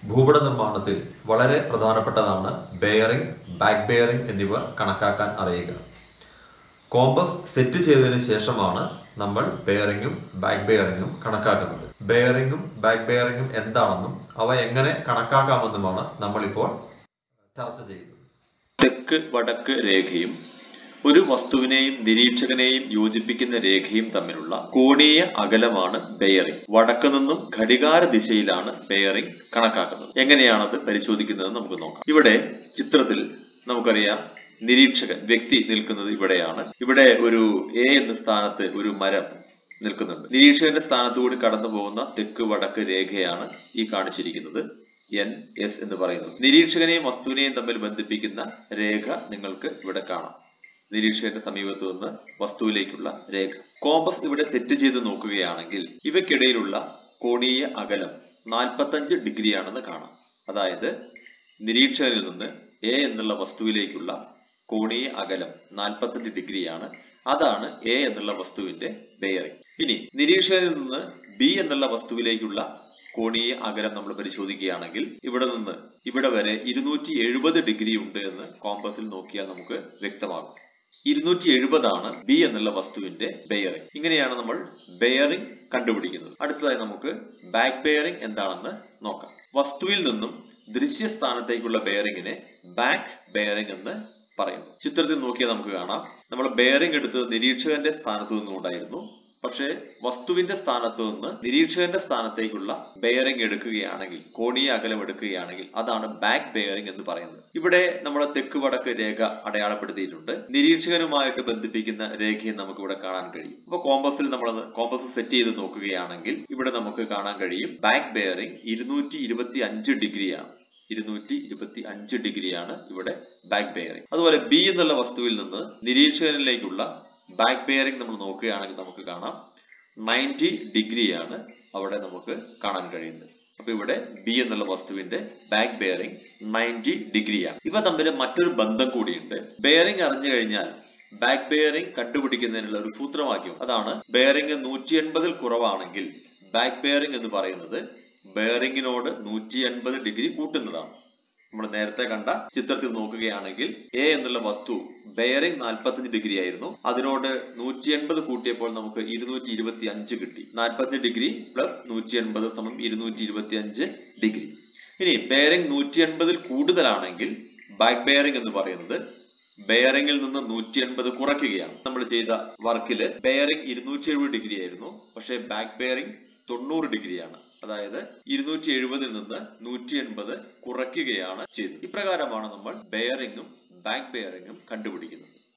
ഭൂപട നിർമ്മാണത്തിൽ വളരെ പ്രധാനപ്പെട്ടതാണ് ബെയറിംഗ് ബാക്ക് ബെയറിംഗ് എന്നിവ കണക്കാക്കാൻ അറിയുക കോമ്പസ് സെറ്റ് ചെയ്തതിന് ശേഷമാണ് നമ്മൾ ബെയറിങ്ങും ബാക്ക് ബെയറിങ്ങും കണക്കാക്കുന്നത് ബെയറിങ്ങും ബാക്ക് ബെയറിങ്ങും എന്താണെന്നും അവ എങ്ങനെ കണക്കാക്കാമെന്നുമാണ് നമ്മളിപ്പോൾ ചർച്ച ചെയ്യുന്നത് തെക്ക് വടക്ക് രേഖയും ഒരു വസ്തുവിനെയും നിരീക്ഷകനെയും യോജിപ്പിക്കുന്ന രേഖയും തമ്മിലുള്ള കോണീയ അകലമാണ് ബെയറിംഗ് വടക്ക് നിന്നും ഘടികാര ദിശയിലാണ് ബെയറിംഗ് കണക്കാക്കുന്നത് എങ്ങനെയാണത് പരിശോധിക്കുന്നത് നമുക്ക് നോക്കാം ഇവിടെ ചിത്രത്തിൽ നമുക്കറിയാം നിരീക്ഷകൻ വ്യക്തി നിൽക്കുന്നത് ഇവിടെയാണ് ഇവിടെ ഒരു എ എന്ന സ്ഥാനത്ത് ഒരു മരം നിൽക്കുന്നുണ്ട് നിരീക്ഷകന്റെ സ്ഥാനത്ത് കൂടി കടന്നു പോകുന്ന തെക്ക് വടക്ക് രേഖയാണ് ഈ കാണിച്ചിരിക്കുന്നത് എൻ എസ് എന്ന് പറയുന്നത് നിരീക്ഷകനെയും വസ്തുവിനെയും തമ്മിൽ ബന്ധിപ്പിക്കുന്ന രേഖ നിങ്ങൾക്ക് ഇവിടെ കാണാം നിരീക്ഷകന്റെ സമീപത്തു നിന്ന് വസ്തുവിലേക്കുള്ള രേഖ കോമ്പസ് ഇവിടെ സെറ്റ് ചെയ്ത് നോക്കുകയാണെങ്കിൽ ഇവയ്ക്കിടയിലുള്ള കോണീയ അകലം നാൽപ്പത്തഞ്ച് ഡിഗ്രിയാണെന്ന് കാണാം അതായത് നിരീക്ഷകനിൽ നിന്ന് എ എന്നുള്ള വസ്തുവിലേക്കുള്ള കോണീയ അകലം നാൽപ്പത്തഞ്ച് ഡിഗ്രിയാണ് അതാണ് എ എന്നുള്ള വസ്തുവിന്റെ ബെയറിംഗ് ഇനി നിരീക്ഷകനിൽ നിന്ന് ബി എന്നുള്ള വസ്തുവിലേക്കുള്ള കോണീയ അകലം നമ്മൾ പരിശോധിക്കുകയാണെങ്കിൽ ഇവിടെ നിന്ന് ഇവിടെ വരെ ഇരുന്നൂറ്റി എഴുപത് ഡിഗ്രി ഉണ്ട് എന്ന് കോമ്പസിൽ നോക്കിയാൽ നമുക്ക് വ്യക്തമാകും ഇരുന്നൂറ്റി എഴുപതാണ് ബി എന്നുള്ള വസ്തുവിന്റെ ബെയറിംഗ് ഇങ്ങനെയാണ് നമ്മൾ ബെയറിംഗ് കണ്ടുപിടിക്കുന്നത് അടുത്തതായി നമുക്ക് ബാക്ക് ബെയറിംഗ് എന്താണെന്ന് നോക്കാം വസ്തുവിൽ നിന്നും ദൃശ്യസ്ഥാനത്തേക്കുള്ള ബെയറിംഗിനെ ബാക്ക് ബെയറിംഗ് എന്ന് പറയുന്നു ചിത്രത്തിൽ നോക്കിയാൽ നമുക്ക് കാണാം നമ്മൾ ബെയറിംഗ് എടുത്ത് നിരീക്ഷകന്റെ സ്ഥാനത്ത് നിന്നുണ്ടായിരുന്നു പക്ഷേ വസ്തുവിന്റെ സ്ഥാനത്ത് നിന്ന് നിരീക്ഷകന്റെ സ്ഥാനത്തേക്കുള്ള ബെയറിംഗ് എടുക്കുകയാണെങ്കിൽ കോണീയ അകലം എടുക്കുകയാണെങ്കിൽ അതാണ് ബാക്ക് ബെയറിംഗ് എന്ന് പറയുന്നത് ഇവിടെ നമ്മുടെ തെക്ക് വടക്ക് രേഖ അടയാളപ്പെടുത്തിയിട്ടുണ്ട് നിരീക്ഷകനുമായിട്ട് ബന്ധിപ്പിക്കുന്ന രേഖയും നമുക്ക് ഇവിടെ കാണാൻ കഴിയും അപ്പൊ കോമ്പസിൽ നമ്മൾ കോമ്പസ് സെറ്റ് ചെയ്ത് നോക്കുകയാണെങ്കിൽ ഇവിടെ നമുക്ക് കാണാൻ കഴിയും ബാക്ക് ബെയറിംഗ് ഇരുന്നൂറ്റി ഇരുപത്തി അഞ്ച് ഡിഗ്രിയാണ് ഇരുന്നൂറ്റി ഇരുപത്തി അഞ്ച് ഡിഗ്രിയാണ് ഇവിടെ ബാക്ക് ബെയറിംഗ് അതുപോലെ ബി എന്നുള്ള വസ്തുവിൽ നിന്ന് നിരീക്ഷകനിലേക്കുള്ള ബാക്ക് ബെയറിംഗ് നമ്മൾ നോക്കുകയാണെങ്കിൽ നമുക്ക് കാണാം നയൻറ്റി ഡിഗ്രിയാണ് അവിടെ നമുക്ക് കാണാൻ കഴിയുന്നത് അപ്പൊ ഇവിടെ ബി എന്നുള്ള വസ്തുവിന്റെ ബാക്ക് ബെയറിംഗ് നയൻറ്റി ഡിഗ്രിയാണ് ഇവ തമ്മിൽ മറ്റൊരു ബന്ധം കൂടിയുണ്ട് ബെയറിംഗ് അറിഞ്ഞു കഴിഞ്ഞാൽ ബാക്ക് ബെയറിംഗ് കണ്ടുപിടിക്കുന്നതിനുള്ള ഒരു സൂത്രവാക്യം അതാണ് ബെയറിംഗ് നൂറ്റി എൺപതിൽ കുറവാണെങ്കിൽ ബാക്ക് ബെയറിംഗ് എന്ന് പറയുന്നത് ബെയറിംഗിനോട് നൂറ്റി എൺപത് ഡിഗ്രി കൂട്ടുന്നതാണ് നമ്മൾ നേരത്തെ കണ്ട ചിത്രത്തിൽ നോക്കുകയാണെങ്കിൽ എ എന്നുള്ള വസ്തു ബെയറിംഗ് നാൽപ്പത്തഞ്ച് ഡിഗ്രി ആയിരുന്നു അതിനോട് നൂറ്റി എൺപത് കൂട്ടിയപ്പോൾ നമുക്ക് ഇരുന്നൂറ്റി ഇരുപത്തി അഞ്ച് കിട്ടി നാൽപ്പത്തി ഡിഗ്രി പ്ലസ് നൂറ്റി എൺപത് സമം ഇരുന്നൂറ്റി ഇരുപത്തി അഞ്ച് ഡിഗ്രി ഇനി ബെയറിംഗ് നൂറ്റി എൺപതിൽ കൂടുതലാണെങ്കിൽ ബാക്ക് ബെയറിംഗ് എന്ന് പറയുന്നത് ബെയറിംഗിൽ നിന്ന് നൂറ്റി എൺപത് കുറയ്ക്കുകയാണ് നമ്മൾ ചെയ്ത വർക്കില് ബെയറിംഗ് ഇരുന്നൂറ്റി എഴുപത് ഡിഗ്രി ആയിരുന്നു പക്ഷേ ബാക്ക് ബെയറിംഗ് തൊണ്ണൂറ് ഡിഗ്രിയാണ് അതായത് ഇരുന്നൂറ്റി എഴുപതിൽ നിന്ന് നൂറ്റി എൺപത് കുറയ്ക്കുകയാണ് ചെയ്തത് ഇപ്രകാരമാണ് നമ്മൾ ബെയറിംഗും ബാക്ക് ബെയറിംഗും കണ്ടുപിടിക്കുന്നത്